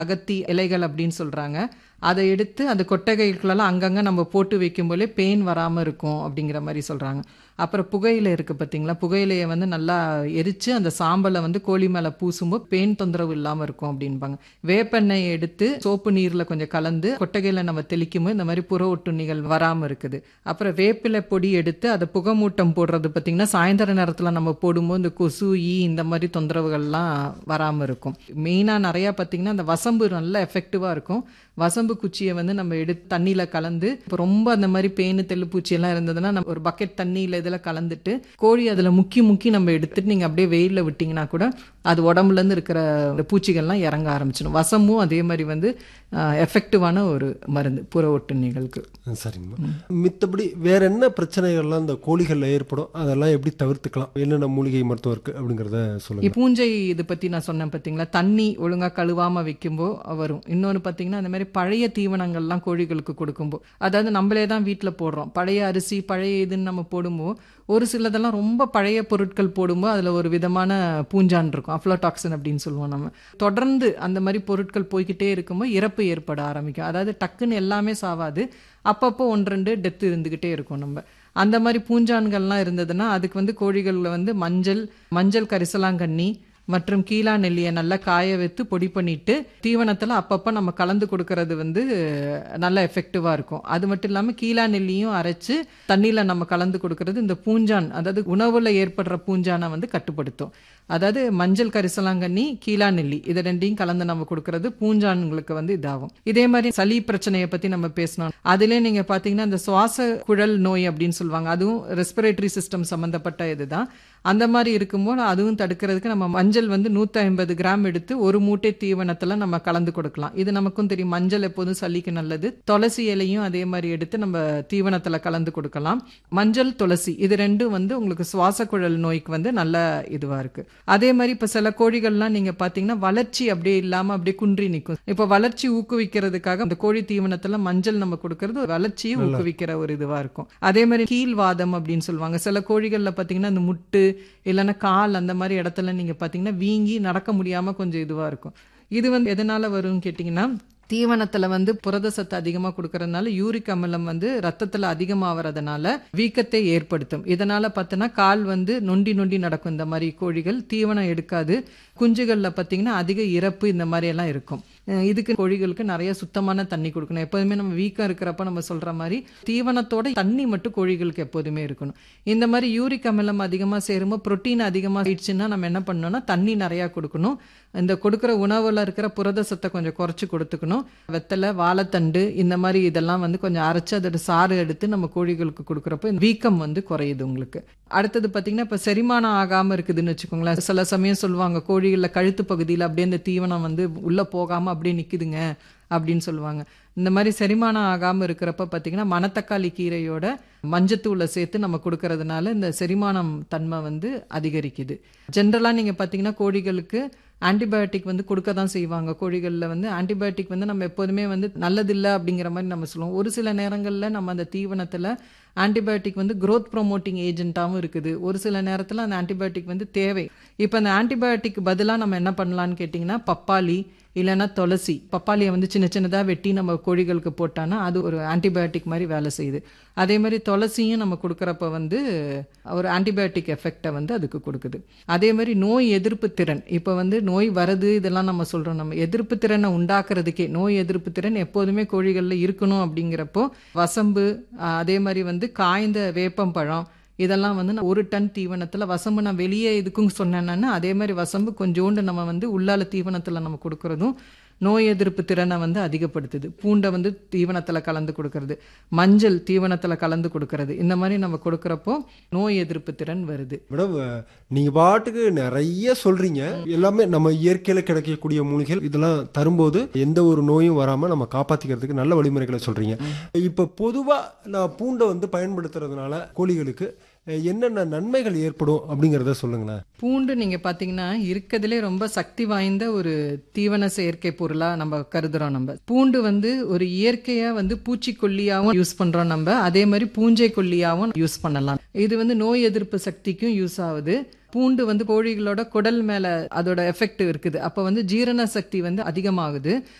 அகத்தி இலைகள் அப்படின்னு சொல்கிறாங்க அதை எடுத்து அந்த கொட்டகைகளெல்லாம் அங்கங்கே நம்ம போட்டு வைக்கும்போதே பெயின் வராமல் இருக்கும் அப்படிங்கிற மாதிரி சொல்கிறாங்க அப்புறம் புகையிலை இருக்குது பார்த்தீங்களா புகையிலையை வந்து நல்லா எரித்து அந்த சாம்பலை வந்து கோழி மேலே பூசும்போது பெயின் தொந்தரவு இல்லாமல் இருக்கும் அப்படின்பாங்க வேப்பெண்ணெய் எடுத்து சோப்பு நீரில் கொஞ்சம் கலந்து கொட்டகையில் நம்ம தெளிக்கும்போது இந்த மாதிரி புற ஒட்டுண்ணிகள் வராமல் இருக்குது அப்புறம் வேப்பிலை பொடி எடுத்து அதை புகைமூட்டம் போடுறது பார்த்திங்கன்னா சாயந்தர நேரத்தில் நம்ம போடும்போது இந்த கொசு ஈ இந்த மாதிரி தொந்தரவுகள்லாம் வராமல் இருக்கும் மெயினாக நிறையா பார்த்திங்கன்னா அந்த வசம்பு நல்ல எஃபெக்டிவாக இருக்கும் வசம்பு குச்சியை வந்து நம்ம எடுத்து தண்ணியில் கலந்து இப்போ ரொம்ப அந்த மாதிரி பேனு தெள்ளு பூச்சியெல்லாம் இருந்ததுன்னா நம்ம ஒரு பக்கெட் தண்ணியில் இதில் கலந்துட்டு கோழி அதில் முக்கி முக்கி நம்ம எடுத்துட்டு நீங்கள் அப்படியே வெயிலில் விட்டிங்கன்னா கூட அது உடம்புலேருந்து இருக்கிற இந்த பூச்சிகள்லாம் இறங்க ஆரம்பிச்சிடும் வசமும் அதே மாதிரி வந்து எஃபெக்டிவான ஒரு மருந்து புற ஒட்டுண்ணிகளுக்கு சரிங்கம்மா மித்தபடி வேற என்ன பிரச்சனைகள்லாம் இந்த கோழிகளில் ஏற்படும் அதெல்லாம் எப்படி தவிர்த்துக்கலாம் என்னென்ன மூலிகை மருத்துவம் இருக்கு அப்படிங்கிறத சொல்லுங்க பூஞ்சை இது பற்றி நான் சொன்னேன் பார்த்தீங்களா தண்ணி ஒழுங்காக கழுவாமல் வைக்கும்போது வரும் இன்னொன்று பார்த்தீங்கன்னா அந்த மாதிரி பழைய தீவனங்கள்லாம் கோழிகளுக்கு கொடுக்கும்போது அதாவது நம்மளே தான் வீட்டில் போடுறோம் பழைய அரிசி பழைய இதுன்னு நம்ம போடும்போது ஒரு சிலதெல்லாம் ரொம்ப பழைய பொருட்கள் போடும்போது அதில் ஒரு விதமான பூஞ்சான் இருக்கும் அஃப்ளோடாக்சின் அப்படின்னு சொல்லுவோம் நம்ம தொடர்ந்து அந்த மாதிரி பொருட்கள் போய்கிட்டே இருக்கும்போது இறப்பு ஏற்பட ஆரம்பிக்கும் அதாவது டக்குன்னு எல்லாமே சாவாது அப்பப்போ ஒன்று ரெண்டு டெத்து இருந்துக்கிட்டே இருக்கும் நம்ம அந்த மாதிரி பூஞ்சான்கள்லாம் இருந்ததுன்னா அதுக்கு வந்து கோழிகளில் வந்து மஞ்சள் மஞ்சள் கரிசலாங்கண்ணி மற்றும் கீழா நெல்லியை நல்லா காய வைத்து பொடி பண்ணிட்டு தீவனத்தில் அப்பப்போ நம்ம கலந்து கொடுக்கறது வந்து நல்ல எஃபெக்டிவாக இருக்கும் அது மட்டும் இல்லாமல் கீழா நெல்லியும் அரைச்சு தண்ணியில் நம்ம கலந்து கொடுக்கறது இந்த பூஞ்சான் அதாவது உணவில் ஏற்படுற பூஞ்சானை வந்து கட்டுப்படுத்தும் அதாவது மஞ்சள் கரிசலாங்கண்ணி கீழா நெல்லி இதை ரெண்டையும் கலந்து நம்ம கொடுக்கறது பூஞ்சான்களுக்கு வந்து இதாகும் இதே மாதிரி சளி பிரச்சனையை பற்றி நம்ம பேசணும் அதிலே நீங்கள் பார்த்தீங்கன்னா இந்த சுவாச குழல் நோய் அப்படின்னு சொல்லுவாங்க அதுவும் ரெஸ்பிரேட்டரி சிஸ்டம் சம்மந்தப்பட்ட இதுதான் அந்த மாதிரி இருக்கும்போது அதுவும் தடுக்கிறதுக்கு நம்ம மஞ்சள் வந்து நூற்றி ஐம்பது கிராம் எடுத்து ஒரு மூட்டை தீவனத்தில் நம்ம கலந்து கொடுக்கலாம் இது நமக்கும் தெரியும் மஞ்சள் எப்போதும் சளிக்கு நல்லது துளசி இலையும் அதே மாதிரி எடுத்து நம்ம தீவனத்தில் கலந்து கொடுக்கலாம் மஞ்சள் துளசி இது ரெண்டும் வந்து உங்களுக்கு சுவாச குழல் நோய்க்கு வந்து நல்ல இதுவாக இருக்குது அதே மாதிரி இப்போ சில கோழிகள்லாம் நீங்கள் பார்த்தீங்கன்னா வளர்ச்சி அப்படியே இல்லாமல் அப்படியே குன்றி நிற்கும் இப்போ வளர்ச்சி ஊக்குவிக்கிறதுக்காக அந்த கோழி தீவனத்தில் மஞ்சள் நம்ம கொடுக்கறது வளர்ச்சியை ஊக்குவிக்கிற ஒரு இதுவாக இருக்கும் அதே மாதிரி கீழ்வாதம் அப்படின்னு சொல்லுவாங்க சில கோழிகளில் பார்த்தீங்கன்னா அந்த முட்டு இல்லைன்னா கால் அந்த மாதிரி இடத்துல நீங்கள் பார்த்தீங்கன்னா வீங்கி நடக்க முடியாமல் கொஞ்சம் இதுவாக இருக்கும் இது வந்து எதனால் வரும்னு கேட்டிங்கன்னா தீவனத்தில் வந்து புரத சத்து அதிகமாக கொடுக்கறதுனால யூரிக் அமிலம் வந்து ரத்தத்தில் அதிகமாகிறதுனால வீக்கத்தை ஏற்படுத்தும் இதனால் பார்த்தோன்னா கால் வந்து நொண்டி நொண்டி நடக்கும் இந்த மாதிரி கோழிகள் தீவனம் எடுக்காது குஞ்சுகளில் பார்த்தீங்கன்னா அதிக இறப்பு இந்த மாதிரி எல்லாம் இருக்கும் இதுக்கு கோழிகளுக்கு நிறைய சுத்தமான தண்ணி கொடுக்கணும் எப்போதுமே நம்ம வீக்கம் இருக்கிறப்ப நம்ம சொல்கிற மாதிரி தீவனத்தோட தண்ணி மட்டும் கோழிகளுக்கு எப்போதுமே இருக்கணும் இந்த மாதிரி யூரிக் அமிலம் அதிகமாக சேரும்போது புரோட்டீன் அதிகமாக ஆயிடுச்சுன்னா நம்ம என்ன பண்ணணும்னா தண்ணி நிறையா கொடுக்கணும் இந்த கொடுக்குற உணவில் இருக்கிற புரத சத்தை கொஞ்சம் குறைச்சி கொடுத்துக்கணும் வெத்தலை வாழைத்தண்டு இந்த மாதிரி இதெல்லாம் வந்து கொஞ்சம் அரைச்சி அதோட சாறு எடுத்து நம்ம கோழிகளுக்கு கொடுக்குறப்போ இந்த வீக்கம் வந்து குறையுது உங்களுக்கு அடுத்தது பார்த்தீங்கன்னா இப்போ செரிமானம் ஆகாமல் இருக்குதுன்னு வச்சுக்கோங்களேன் சில சமயம் சொல்லுவாங்க கோழிகளில் கழுத்து பகுதியில் அப்படியே இந்த தீவனம் வந்து உள்ளே போகாமல் அப்படியே நிற்குதுங்க அப்படின்னு சொல்லுவாங்க இந்த மாதிரி செரிமானம் ஆகாமல் இருக்கிறப்ப பார்த்தீங்கன்னா மணத்தக்காளி கீரையோட மஞ்சத்தூளை சேர்த்து நம்ம கொடுக்கறதுனால இந்த செரிமானம் தன்மை வந்து அதிகரிக்குது ஜென்ரலாக நீங்கள் பார்த்தீங்கன்னா கோழிகளுக்கு ஆன்டிபயோட்டிக் வந்து கொடுக்க தான் செய்வாங்க கோழிகளில் வந்து ஆன்டிபயோட்டிக் வந்து நம்ம எப்போதுமே வந்து நல்லதில்லை அப்படிங்கிற மாதிரி நம்ம சொல்லுவோம் ஒரு சில நேரங்களில் நம்ம அந்த தீவனத்தில் ஆன்டிபயோட்டிக் வந்து க்ரோத் ப்ரொமோட்டிங் ஏஜென்ட்டாகவும் இருக்குது ஒரு சில நேரத்தில் அந்த ஆன்டிபயோட்டிக் வந்து தேவை இப்போ அந்த ஆன்டிபயோட்டிக் பதிலாக நம்ம என்ன பண்ணலான்னு கேட்டிங்கன்னா பப்பாளி இல்லைன்னா துளசி பப்பாளியை வந்து சின்ன சின்னதாக வெட்டி நம்ம கோழிகளுக்கு போட்டான்னா அது ஒரு ஆன்டிபயோட்டிக் மாதிரி வேலை செய்யுது அதே மாதிரி துளசியும் நம்ம கொடுக்குறப்ப வந்து ஒரு ஆன்டிபயோட்டிக் எஃபெக்டை வந்து அதுக்கு கொடுக்குது அதே மாதிரி நோய் எதிர்ப்பு திறன் இப்போ வந்து நோய் வருது இதெல்லாம் நம்ம சொல்கிறோம் நம்ம எதிர்ப்பு திறனை உண்டாக்குறதுக்கே நோய் எதிர்ப்பு திறன் எப்போதுமே கோழிகளில் இருக்கணும் அப்படிங்கிறப்போ வசம்பு அதே மாதிரி வந்து காய்ந்த வேப்பம்பழம் இதெல்லாம் வந்து நான் ஒரு டன் தீவனத்தில் வசம்பு நான் வெளியே இதுக்கும் சொன்னேன்னா அதே மாதிரி வசம்பு கொஞ்சோண்டு நம்ம வந்து உள்ளால தீவனத்தில் நம்ம கொடுக்குறதும் நோய் எதிர்ப்பு திறனை வந்து அதிகப்படுத்துது பூண்டை வந்து தீவனத்தில் கலந்து கொடுக்கறது மஞ்சள் தீவனத்தில் கலந்து கொடுக்கறது இந்த மாதிரி நம்ம கொடுக்குறப்போ நோய் எதிர்ப்பு திறன் வருது மேடம் நீங்கள் பாட்டுக்கு நிறைய சொல்கிறீங்க எல்லாமே நம்ம இயற்கையில் கிடைக்கக்கூடிய மூலிகைகள் இதெல்லாம் தரும்போது எந்த ஒரு நோயும் வராமல் நம்ம காப்பாற்றிக்கிறதுக்கு நல்ல வழிமுறைகளை சொல்கிறீங்க இப்போ பொதுவாக நான் பூண்டை வந்து பயன்படுத்துறதுனால கோழிகளுக்கு அஹ், என்னென்ன நன்மைகள் ஏற்படும் அப்படிங்கிறத சொல்லுங்களேன் பூண்டு நீங்க பாத்தீங்கன்னா இருக்கறதுலே ரொம்ப சக்தி வாய்ந்த ஒரு தீவன செயற்கை பொருளா நம்ம கருதுறோம் நம்ம பூண்டு வந்து ஒரு இயற்கையா வந்து பூச்சிக்கொல்லியாவும் யூஸ் பண்றோம் நம்ம அதே மாதிரி பூஞ்சை கொல்லியாவும் யூஸ் பண்ணலாம் இது வந்து நோய் எதிர்ப்பு சக்திக்கும் யூஸ் ஆகுது பூண்டு வந்து கோழிகளோட குடல் மேல அதோட எஃபெக்ட் இருக்குது அப்ப வந்து ஜீரண சக்தி வந்து அதிகமாகுது